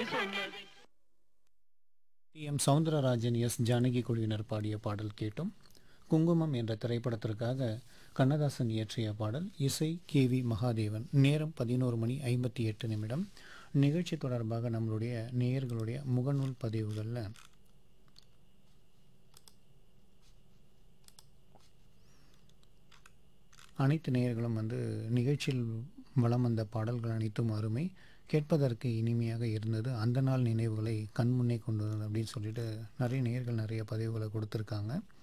சொன்னது T M Soundararajan S Janaki குழுவினர் பாடிய பாடல் கேட்டும் குங்குமம் என்ற திரைப்படத்திற்காக கண்ணதாசன் இயற்றிய பாடல் இசை கே வி மகாதேவன் நேரம் பதினோரு மணி ஐம்பத்தி எட்டு நிமிடம் நிகழ்ச்சி தொடர்பாக நம்மளுடைய நேயர்களுடைய முகநூல் பதிவுகளில் அனைத்து நேயர்களும் வந்து நிகழ்ச்சியில் வலம் வந்த பாடல்கள் அனைத்தும் அருமை கேட்பதற்கு இனிமையாக இருந்தது அந்த நாள் நினைவுகளை கண்முன்னே கொண்டு வந்தது அப்படின்னு சொல்லிட்டு நிறைய நேயர்கள் நிறைய பதிவுகளை கொடுத்துருக்காங்க